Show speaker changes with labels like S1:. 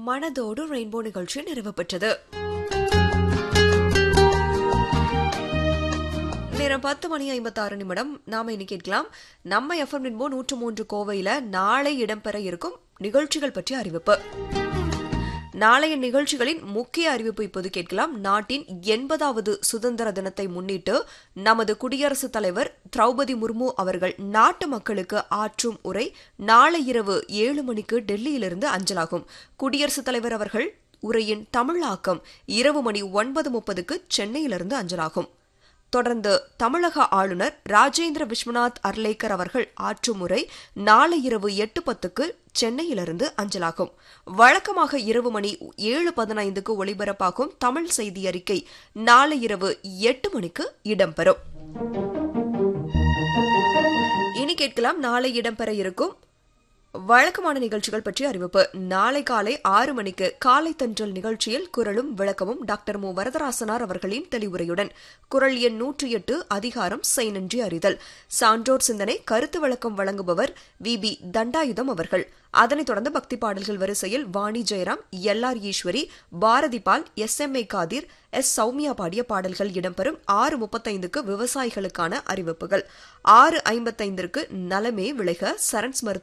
S1: மனதோடு ரெயின்போ நிகழ்ச்சி நிறைவு பெற்றது நேரம் பத்து மணி ஐம்பத்தாறு நிமிடம் நாம இனி கேட்கலாம் நம்ம எஃப்எம் நின்போ நூற்று மூன்று கோவையில நாளை இடம்பெற இருக்கும் நிகழ்ச்சிகள் பற்றிய அறிவிப்பு நாளைய நிகழ்ச்சிகளின் முக்கிய அறிவிப்பு இப்போது கேட்கலாம் நாட்டின் எண்பதாவது சுதந்திர தினத்தை முன்னிட்டு நமது குடியரசுத் தலைவர் திரௌபதி முர்மு அவர்கள் நாட்டு மக்களுக்கு ஆற்றும் உரை நாளை இரவு ஏழு மணிக்கு டெல்லியிலிருந்து அஞ்சலாகும் குடியரசுத் தலைவர் அவர்கள் உரையின் தமிழாக்கம் இரவு மணி ஒன்பது முப்பதுக்கு சென்னையிலிருந்து அஞ்சலாகும் தொடர்ந்து தமிழக ஆளுநர் ராஜேந்திர விஸ்வநாத் அர்லேக்கர் அவர்கள் ஆற்றும் முறை நாளை இரவு எட்டு பத்துக்கு சென்னையிலிருந்து அஞ்சலாகும் வழக்கமாக இரவு மணி ஏழு பதினைந்துக்கு ஒளிபரப்பாகும் தமிழ் செய்தி அறிக்கை நாளை இரவு எட்டு மணிக்கு இடம்பெறும் இனி கேட்கலாம் நாளை இடம்பெற இருக்கும் வழக்கமான நிகழ்ச்சிகள் பற்றிய அறிவிப்பு நாளை காலை ஆறு மணிக்கு காலை தன்றல் நிகழ்ச்சியில் குரலும் விளக்கமும் டாக்டர் மு வரதராசனார் அவர்களின் தெளிவுரையுடன் குரல் எண் நூற்றி எட்டு அதிகாரம் செய்நன்றி அறிதல் சான்றோர் சிந்தனை கருத்து விளக்கம் வழங்குபவர் வி பி தண்டாயுதம் அவர்கள் அதனைத் தொடர்ந்து பக்தி பாடல்கள் வரிசையில் வாணி ஜெயராம் எல் ஆர் ஈஸ்வரி பாரதி பால் S M A Khadir S Sowmya பாடிய பாடல்கள் இடம்பெறும் ஆறு முப்பத்தைந்துக்கு விவசாயிகளுக்கான அறிவிப்புகள் ஆறு ஐம்பத்தைந்திற்கு நலமே விளைக சரண்ஸ் மருத்துவ